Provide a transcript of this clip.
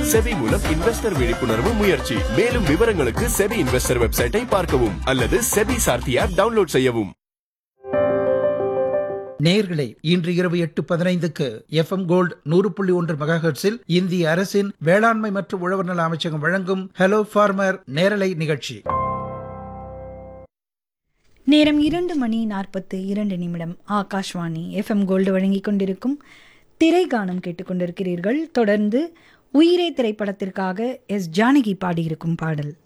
SEBI மூலம் investor விழிப்புணர்வு முயற்சி மேலும் விவரங்களுக்கு செபி இன்வெஸ்டர் வெப்சைட்டை பார்க்கவும் அல்லது செபி சார்த்தி ஆப் டவுன்லோட் செய்யவும் நேயர்களே இன்று இரவு எட்டு பதினைந்துக்கு எஃப்எம் கோல்டு நூறு புள்ளி ஒன்று மெகாஹெர்ட்ஸில் இந்திய அரசின் வேளாண்மை மற்றும் உழவர் நல அமைச்சகம் வழங்கும் ஹலோ ஃபார்மர் நேரலை நிகழ்ச்சி நேரம் இரண்டு மணி நாற்பத்து இரண்டு நிமிடம் ஆகாஷ்வாணி எஃப்எம் கோல்டு வழங்கிக் கொண்டிருக்கும் திரைகானம் கேட்டுக்கொண்டிருக்கிறீர்கள் தொடர்ந்து உயிரே திரைப்படத்திற்காக எஸ் ஜானகி பாடியிருக்கும் பாடல்